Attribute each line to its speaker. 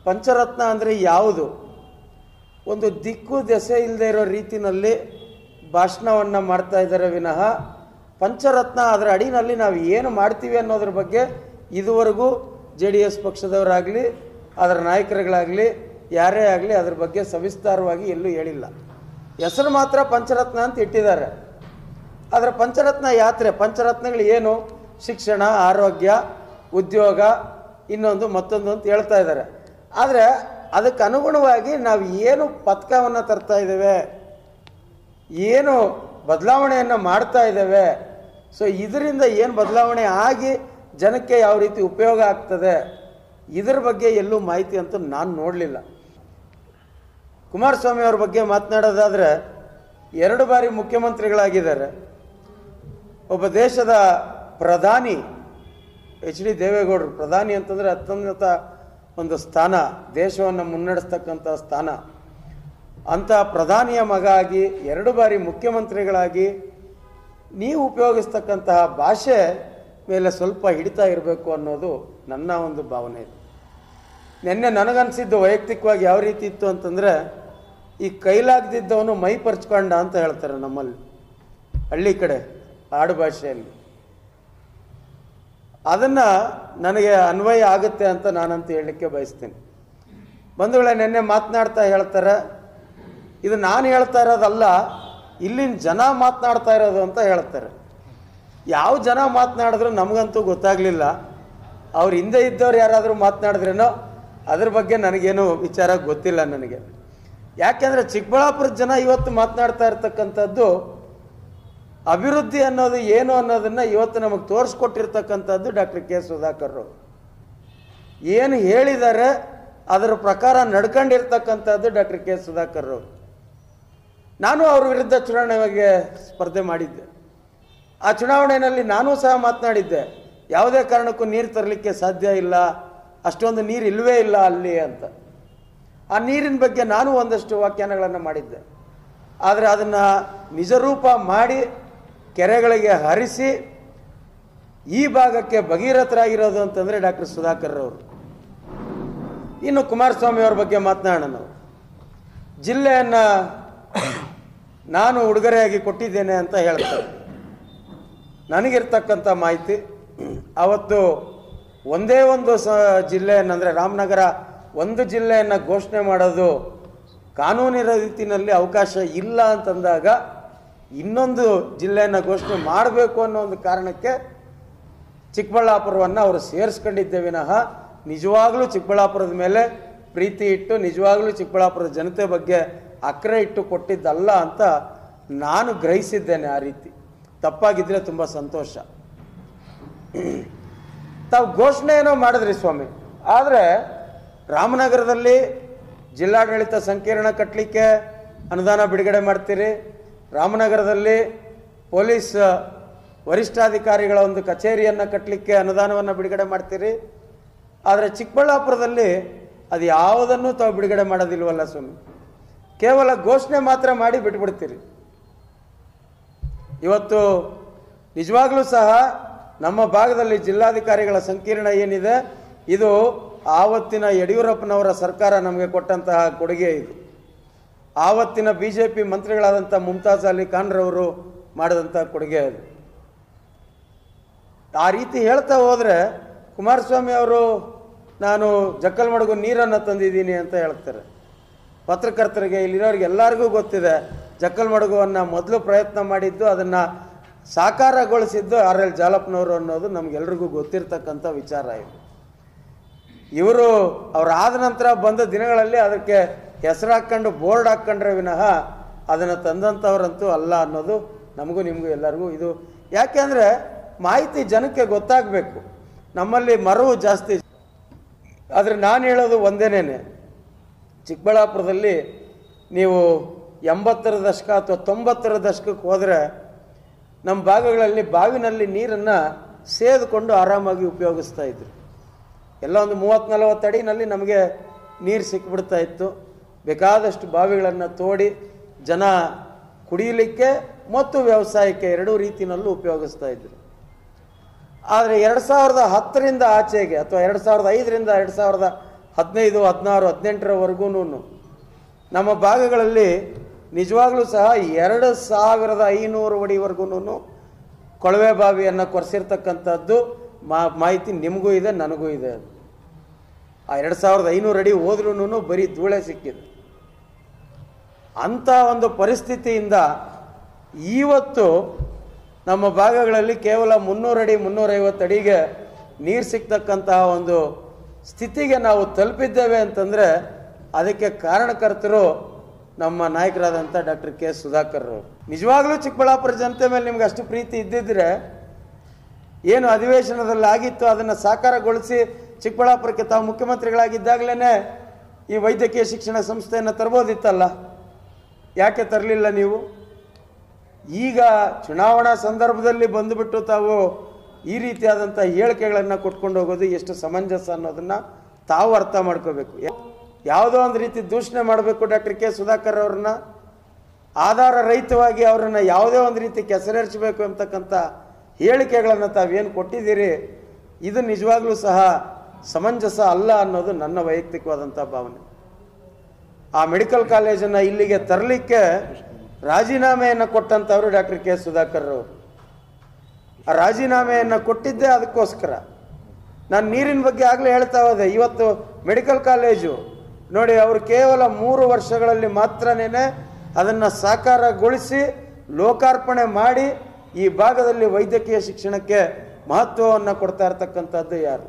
Speaker 1: ಪಂಚರತ್ನ ಅಂದರೆ ಯಾವುದು ಒಂದು ದಿಕ್ಕು ದೆಸೆ ಇಲ್ಲದೆ ಇರೋ ರೀತಿನಲ್ಲಿ ಭಾಷಣವನ್ನು ಮಾಡ್ತಾ ಇದ್ದಾರೆ ವಿನಃ ಪಂಚರತ್ನ ಅದರ ಅಡಿನಲ್ಲಿ ನಾವು ಏನು ಮಾಡ್ತೀವಿ ಅನ್ನೋದ್ರ ಬಗ್ಗೆ ಇದುವರೆಗೂ ಜೆ ಡಿ ಎಸ್ ಪಕ್ಷದವರಾಗಲಿ ಅದರ ನಾಯಕರುಗಳಾಗಲಿ ಯಾರೇ ಆಗಲಿ ಅದ್ರ ಬಗ್ಗೆ ಸವಿಸ್ತಾರವಾಗಿ ಎಲ್ಲೂ ಹೇಳಿಲ್ಲ ಹೆಸರು ಮಾತ್ರ ಪಂಚರತ್ನ ಅಂತ ಇಟ್ಟಿದ್ದಾರೆ ಅದರ ಪಂಚರತ್ನ ಯಾತ್ರೆ ಪಂಚರತ್ನಗಳು ಏನು ಶಿಕ್ಷಣ ಆರೋಗ್ಯ ಉದ್ಯೋಗ ಇನ್ನೊಂದು ಮತ್ತೊಂದು ಅಂತ ಹೇಳ್ತಾ ಇದ್ದಾರೆ ಆದರೆ ಅದಕ್ಕೆ ಅನುಗುಣವಾಗಿ ನಾವು ಏನು ಪಥಕವನ್ನು ತರ್ತಾ ಇದ್ದೇವೆ ಏನು ಬದಲಾವಣೆಯನ್ನು ಮಾಡ್ತಾ ಇದ್ದೇವೆ ಸೊ ಇದರಿಂದ ಏನು ಬದಲಾವಣೆ ಆಗಿ ಜನಕ್ಕೆ ಯಾವ ರೀತಿ ಉಪಯೋಗ ಆಗ್ತದೆ ಇದರ ಬಗ್ಗೆ ಎಲ್ಲೂ ಮಾಹಿತಿ ಅಂತೂ ನಾನು ನೋಡಲಿಲ್ಲ ಕುಮಾರಸ್ವಾಮಿ ಅವ್ರ ಬಗ್ಗೆ ಮಾತನಾಡೋದಾದರೆ ಎರಡು ಬಾರಿ ಮುಖ್ಯಮಂತ್ರಿಗಳಾಗಿದ್ದಾರೆ ಒಬ್ಬ ದೇಶದ ಪ್ರಧಾನಿ ಎಚ್ ಡಿ ದೇವೇಗೌಡರು ಪ್ರಧಾನಿ ಅಂತಂದರೆ ಅತ್ಯುನ್ನತ ಒಂದು ಸ್ಥಾನ ದೇಶವನ್ನು ಮುನ್ನಡೆಸ್ತಕ್ಕಂಥ ಸ್ಥಾನ ಅಂಥ ಪ್ರಧಾನಿಯ ಮಗ ಆಗಿ ಎರಡು ಬಾರಿ ಮುಖ್ಯಮಂತ್ರಿಗಳಾಗಿ ನೀವು ಉಪಯೋಗಿಸ್ತಕ್ಕಂತಹ ಭಾಷೆ ಮೇಲೆ ಸ್ವಲ್ಪ ಹಿಡಿತಾ ಇರಬೇಕು ಅನ್ನೋದು ನನ್ನ ಒಂದು ಭಾವನೆ ಇದೆ ನಿನ್ನೆ ನನಗನ್ಸಿದ್ದು ವೈಯಕ್ತಿಕವಾಗಿ ಯಾವ ರೀತಿ ಇತ್ತು ಅಂತಂದರೆ ಈ ಕೈಲಾಗದಿದ್ದವನು ಮೈ ಪರ್ಚ್ಕೊಂಡ ಅಂತ ಹೇಳ್ತಾರೆ ನಮ್ಮಲ್ಲಿ ಹಳ್ಳಿ ಕಡೆ ಆಡು ಭಾಷೆಯಲ್ಲಿ ಅದನ್ನು ನನಗೆ ಅನ್ವಯ ಆಗುತ್ತೆ ಅಂತ ನಾನಂತ ಹೇಳಲಿಕ್ಕೆ ಬಯಸ್ತೀನಿ ಬಂಧುಗಳೇ ನಿನ್ನೆ ಮಾತನಾಡ್ತಾ ಹೇಳ್ತಾರೆ ಇದು ನಾನು ಹೇಳ್ತಾ ಇರೋದಲ್ಲ ಇಲ್ಲಿನ ಜನ ಮಾತನಾಡ್ತಾ ಇರೋದು ಅಂತ ಹೇಳ್ತಾರೆ ಯಾವ ಜನ ಮಾತನಾಡಿದ್ರು ನಮಗಂತೂ ಗೊತ್ತಾಗಲಿಲ್ಲ ಅವ್ರ ಹಿಂದೆ ಇದ್ದವ್ರು ಯಾರಾದರೂ ಮಾತನಾಡಿದ್ರೇನೋ ಅದ್ರ ಬಗ್ಗೆ ನನಗೇನು ವಿಚಾರ ಗೊತ್ತಿಲ್ಲ ನನಗೆ ಯಾಕೆಂದರೆ ಚಿಕ್ಕಬಳ್ಳಾಪುರದ ಜನ ಇವತ್ತು ಮಾತನಾಡ್ತಾ ಇರ್ತಕ್ಕಂಥದ್ದು ಅಭಿವೃದ್ಧಿ ಅನ್ನೋದು ಏನು ಅನ್ನೋದನ್ನು ಇವತ್ತು ನಮಗೆ ತೋರಿಸ್ಕೊಟ್ಟಿರ್ತಕ್ಕಂಥದ್ದು ಡಾಕ್ಟರ್ ಕೆ ಸುಧಾಕರ್ ಅವರು ಏನು ಹೇಳಿದ್ದಾರೆ ಅದರ ಪ್ರಕಾರ ನಡ್ಕೊಂಡಿರ್ತಕ್ಕಂಥದ್ದು ಡಾಕ್ಟರ್ ಕೆ ಸುಧಾಕರ್ ಅವರು ನಾನು ಅವ್ರ ವಿರುದ್ಧ ಚುನಾವಣೆಗೆ ಸ್ಪರ್ಧೆ ಮಾಡಿದ್ದೆ ಆ ಚುನಾವಣೆಯಲ್ಲಿ ನಾನೂ ಸಹ ಮಾತನಾಡಿದ್ದೆ ಯಾವುದೇ ಕಾರಣಕ್ಕೂ ನೀರು ತರಲಿಕ್ಕೆ ಸಾಧ್ಯ ಇಲ್ಲ ಅಷ್ಟೊಂದು ನೀರು ಇಲ್ಲವೇ ಇಲ್ಲ ಅಲ್ಲಿ ಅಂತ ಆ ನೀರಿನ ಬಗ್ಗೆ ನಾನು ಒಂದಷ್ಟು ವ್ಯಾಖ್ಯಾನಗಳನ್ನು ಮಾಡಿದ್ದೆ ಆದರೆ ಅದನ್ನು ನಿಜರೂಪ ಮಾಡಿ ಕೆರೆಗಳಿಗೆ ಹರಿಸಿ ಈ ಭಾಗಕ್ಕೆ ಭಗೀರಥರಾಗಿರೋದು ಅಂತಂದರೆ ಡಾಕ್ಟರ್ ಸುಧಾಕರ್ ಅವರು ಇನ್ನು ಕುಮಾರಸ್ವಾಮಿ ಅವ್ರ ಬಗ್ಗೆ ಮಾತನಾಡೋಣ ನಾವು ಜಿಲ್ಲೆಯನ್ನು ನಾನು ಉಡುಗೊರೆಯಾಗಿ ಕೊಟ್ಟಿದ್ದೇನೆ ಅಂತ ಹೇಳ್ತಾರೆ ನನಗಿರ್ತಕ್ಕಂಥ ಮಾಹಿತಿ ಅವತ್ತು ಒಂದೇ ಒಂದು ಸ ಜಿಲ್ಲೆಯನ್ನು ಅಂದರೆ ರಾಮನಗರ ಒಂದು ಜಿಲ್ಲೆಯನ್ನು ಘೋಷಣೆ ಮಾಡೋದು ಕಾನೂನಿನ ರೀತಿಯಲ್ಲಿ ಅವಕಾಶ ಇಲ್ಲ ಅಂತಂದಾಗ ಇನ್ನೊಂದು ಜಿಲ್ಲೆಯನ್ನು ಘೋಷಣೆ ಮಾಡಬೇಕು ಅನ್ನೋ ಒಂದು ಕಾರಣಕ್ಕೆ ಚಿಕ್ಕಬಳ್ಳಾಪುರವನ್ನು ಅವರು ಸೇರಿಸ್ಕೊಂಡಿದ್ದೆ ವಿನಃ ನಿಜವಾಗ್ಲೂ ಚಿಕ್ಕಬಳ್ಳಾಪುರದ ಮೇಲೆ ಪ್ರೀತಿ ಇಟ್ಟು ನಿಜವಾಗ್ಲೂ ಚಿಕ್ಕಬಳ್ಳಾಪುರದ ಜನತೆ ಬಗ್ಗೆ ಅಕ್ರೆ ಇಟ್ಟು ಕೊಟ್ಟಿದ್ದಲ್ಲ ಅಂತ ನಾನು ಗ್ರಹಿಸಿದ್ದೇನೆ ಆ ರೀತಿ ತಪ್ಪಾಗಿದ್ದರೆ ತುಂಬ ಸಂತೋಷ ತಾವು ಘೋಷಣೆ ಏನೋ ಮಾಡಿದ್ರಿ ಸ್ವಾಮಿ ಆದರೆ ರಾಮನಗರದಲ್ಲಿ ಜಿಲ್ಲಾಡಳಿತ ಸಂಕೀರ್ಣ ಕಟ್ಟಲಿಕ್ಕೆ ಅನುದಾನ ಬಿಡುಗಡೆ ಮಾಡ್ತೀರಿ ರಾಮನಗರದಲ್ಲಿ ಪೊಲೀಸ್ ವರಿಷ್ಠಾಧಿಕಾರಿಗಳ ಒಂದು ಕಚೇರಿಯನ್ನು ಕಟ್ಟಲಿಕ್ಕೆ ಅನುದಾನವನ್ನು ಬಿಡುಗಡೆ ಮಾಡ್ತೀರಿ ಆದರೆ ಚಿಕ್ಕಬಳ್ಳಾಪುರದಲ್ಲಿ ಅದು ಯಾವುದನ್ನು ತಾವು ಬಿಡುಗಡೆ ಮಾಡೋದಿಲ್ವಲ್ಲ ಸ್ವಾಮಿ ಕೇವಲ ಘೋಷಣೆ ಮಾತ್ರ ಮಾಡಿ ಬಿಟ್ಬಿಡ್ತೀರಿ ಇವತ್ತು ನಿಜವಾಗ್ಲೂ ಸಹ ನಮ್ಮ ಭಾಗದಲ್ಲಿ ಜಿಲ್ಲಾಧಿಕಾರಿಗಳ ಸಂಕೀರ್ಣ ಏನಿದೆ ಇದು ಆವತ್ತಿನ ಯಡಿಯೂರಪ್ಪನವರ ಸರ್ಕಾರ ನಮಗೆ ಕೊಟ್ಟಂತಹ ಕೊಡುಗೆ ಇದು ಆವತ್ತಿನ ಬಿ ಜೆ ಪಿ ಮಂತ್ರಿಗಳಾದಂಥ ಮುಮ್ತಾಜ್ ಅಲಿ ಖಾನ್ರವರು ಮಾಡಿದಂಥ ಕೊಡುಗೆ ಅದು ಆ ರೀತಿ ಹೇಳ್ತಾ ಹೋದರೆ ಕುಮಾರಸ್ವಾಮಿ ಅವರು ನಾನು ಜಕ್ಕಲ್ಮಡುಗು ನೀರನ್ನು ತಂದಿದ್ದೀನಿ ಅಂತ ಹೇಳ್ತಾರೆ ಪತ್ರಕರ್ತರಿಗೆ ಇಲ್ಲಿರೋರಿಗೆ ಎಲ್ಲರಿಗೂ ಗೊತ್ತಿದೆ ಜಕ್ಕಲ್ಮಡುಗುವನ್ನು ಮೊದಲು ಪ್ರಯತ್ನ ಮಾಡಿದ್ದು ಅದನ್ನು ಸಾಕಾರಗೊಳಿಸಿದ್ದು ಆರ್ ಎಲ್ ಜಾಲಪ್ಪನವರು ಅನ್ನೋದು ನಮಗೆಲ್ರಿಗೂ ಗೊತ್ತಿರ್ತಕ್ಕಂಥ ವಿಚಾರ ಇದು ಇವರು ಅವ್ರು ಆದ ನಂತರ ಬಂದ ದಿನಗಳಲ್ಲಿ ಅದಕ್ಕೆ ಹೆಸರು ಹಾಕ್ಕೊಂಡು ಬೋರ್ಡ್ ಹಾಕ್ಕೊಂಡ್ರೆ ವಿನಃ ಅದನ್ನು ತಂದಂಥವ್ರಂತೂ ಅಲ್ಲ ಅನ್ನೋದು ನಮಗೂ ನಿಮಗೂ ಎಲ್ಲರಿಗೂ ಇದು ಯಾಕೆಂದರೆ ಮಾಹಿತಿ ಜನಕ್ಕೆ ಗೊತ್ತಾಗಬೇಕು ನಮ್ಮಲ್ಲಿ ಮರವು ಜಾಸ್ತಿ ಆದರೆ ನಾನು ಹೇಳೋದು ಒಂದೇನೇನೆ ಚಿಕ್ಕಬಳ್ಳಾಪುರದಲ್ಲಿ ನೀವು ಎಂಬತ್ತರ ದಶಕ ಅಥವಾ ತೊಂಬತ್ತರ ದಶಕಕ್ಕೆ ಹೋದರೆ ನಮ್ಮ ಭಾಗಗಳಲ್ಲಿ ಬಾವಿನಲ್ಲಿ ನೀರನ್ನು ಸೇದಿಕೊಂಡು ಆರಾಮಾಗಿ ಉಪಯೋಗಿಸ್ತಾ ಇದ್ರು ಎಲ್ಲ ಒಂದು ಮೂವತ್ತು ನಲವತ್ತು ಅಡಿನಲ್ಲಿ ನಮಗೆ ನೀರು ಸಿಕ್ಬಿಡ್ತಾ ಇತ್ತು ಬೇಕಾದಷ್ಟು ಬಾವಿಗಳನ್ನು ತೋಡಿ ಜನ ಕುಡಿಯಲಿಕ್ಕೆ ಮತ್ತು ವ್ಯವಸಾಯಕ್ಕೆ ಎರಡೂ ರೀತಿಯಲ್ಲೂ ಉಪಯೋಗಿಸ್ತಾ ಇದ್ರು ಆದರೆ ಎರಡು ಸಾವಿರದ ಹತ್ತರಿಂದ ಆಚೆಗೆ ಅಥವಾ ಎರಡು ಸಾವಿರದ ಐದರಿಂದ ಎರಡು ಸಾವಿರದ ಹದಿನೈದು ಹದಿನಾರು ಹದಿನೆಂಟರವರೆಗೂ ನಮ್ಮ ಭಾಗಗಳಲ್ಲಿ ನಿಜವಾಗ್ಲೂ ಸಹ ಎರಡು ಸಾವಿರದ ಐನೂರು ಅಡಿವರೆಗೂ ಕೊಳವೆ ಬಾವಿಯನ್ನು ಕೊರೆಸಿರ್ತಕ್ಕಂಥದ್ದು ಮಾ ಮಾಹಿತಿ ನಿಮಗೂ ಇದೆ ನನಗೂ ಇದೆ ಅದು ಆ ಎರಡು ಸಾವಿರದ ಐನೂರು ಅಡಿ ಹೋದ್ರೂ ಬರೀ ಧೂಳೆ ಸಿಕ್ಕಿದೆ ಅಂಥ ಒಂದು ಪರಿಸ್ಥಿತಿಯಿಂದ ಇವತ್ತು ನಮ್ಮ ಭಾಗಗಳಲ್ಲಿ ಕೇವಲ ಮುನ್ನೂರು ಅಡಿ ಮುನ್ನೂರೈವತ್ತು ಅಡಿಗೆ ನೀರು ಸಿಗ್ತಕ್ಕಂತಹ ಒಂದು ಸ್ಥಿತಿಗೆ ನಾವು ತಲುಪಿದ್ದೇವೆ ಅಂತಂದರೆ ಅದಕ್ಕೆ ಕಾರಣಕರ್ತರು ನಮ್ಮ ನಾಯಕರಾದಂಥ ಡಾಕ್ಟರ್ ಕೆ ಸುಧಾಕರ್ ಅವರು ನಿಜವಾಗ್ಲೂ ಚಿಕ್ಕಬಳ್ಳಾಪುರ ಜನತೆ ಮೇಲೆ ನಿಮ್ಗೆ ಅಷ್ಟು ಪ್ರೀತಿ ಇದ್ದಿದ್ರೆ ಏನು ಅಧಿವೇಶನದಲ್ಲಿ ಆಗಿತ್ತು ಅದನ್ನು ಸಾಕಾರಗೊಳಿಸಿ ಚಿಕ್ಕಬಳ್ಳಾಪುರಕ್ಕೆ ತಾವು ಮುಖ್ಯಮಂತ್ರಿಗಳಾಗಿದ್ದಾಗಲೇ ಈ ವೈದ್ಯಕೀಯ ಶಿಕ್ಷಣ ಸಂಸ್ಥೆಯನ್ನು ತರ್ಬೋದಿತ್ತಲ್ಲ ಯಾಕೆ ತರಲಿಲ್ಲ ನೀವು ಈಗ ಚುನಾವಣಾ ಸಂದರ್ಭದಲ್ಲಿ ಬಂದುಬಿಟ್ಟು ತಾವು ಈ ರೀತಿಯಾದಂಥ ಹೇಳಿಕೆಗಳನ್ನು ಕೊಟ್ಕೊಂಡು ಹೋಗೋದು ಎಷ್ಟು ಸಮಂಜಸ ಅನ್ನೋದನ್ನು ತಾವು ಅರ್ಥ ಮಾಡ್ಕೋಬೇಕು ಯಾ- ಯಾವುದೋ ಒಂದು ರೀತಿ ದೂಷಣೆ ಮಾಡಬೇಕು ಡಾಕ್ಟರ್ ಕೆ ಸುಧಾಕರ್ ಅವ್ರನ್ನ ಆಧಾರ ರಹಿತವಾಗಿ ಅವರನ್ನು ಯಾವುದೇ ಒಂದು ರೀತಿ ಕೆಸರೇರಿಸಬೇಕು ಅಂತಕ್ಕಂಥ ಹೇಳಿಕೆಗಳನ್ನು ತಾವೇನು ಕೊಟ್ಟಿದ್ದೀರಿ ಇದು ನಿಜವಾಗ್ಲೂ ಸಹ ಸಮಂಜಸ ಅಲ್ಲ ಅನ್ನೋದು ನನ್ನ ವೈಯಕ್ತಿಕವಾದಂಥ ಭಾವನೆ ಆ ಮೆಡಿಕಲ್ ಕಾಲೇಜನ್ನು ಇಲ್ಲಿಗೆ ತರಲಿಕ್ಕೆ ರಾಜೀನಾಮೆಯನ್ನು ಕೊಟ್ಟಂಥವ್ರು ಡಾಕ್ಟರ್ ಕೆ ಸುಧಾಕರ್ ಅವರು ಆ ರಾಜೀನಾಮೆಯನ್ನು ಕೊಟ್ಟಿದ್ದೇ ಅದಕ್ಕೋಸ್ಕರ ನಾನು ನೀರಿನ ಬಗ್ಗೆ ಆಗಲೇ ಹೇಳ್ತಾ ಹೋದೆ ಇವತ್ತು ಮೆಡಿಕಲ್ ಕಾಲೇಜು ನೋಡಿ ಅವರು ಕೇವಲ ಮೂರು ವರ್ಷಗಳಲ್ಲಿ ಮಾತ್ರನೇ ಅದನ್ನು ಸಾಕಾರಗೊಳಿಸಿ ಲೋಕಾರ್ಪಣೆ ಮಾಡಿ ಈ ಭಾಗದಲ್ಲಿ ವೈದ್ಯಕೀಯ ಶಿಕ್ಷಣಕ್ಕೆ ಮಹತ್ವವನ್ನು ಕೊಡ್ತಾ ಇರ್ತಕ್ಕಂಥದ್ದು ಯಾರು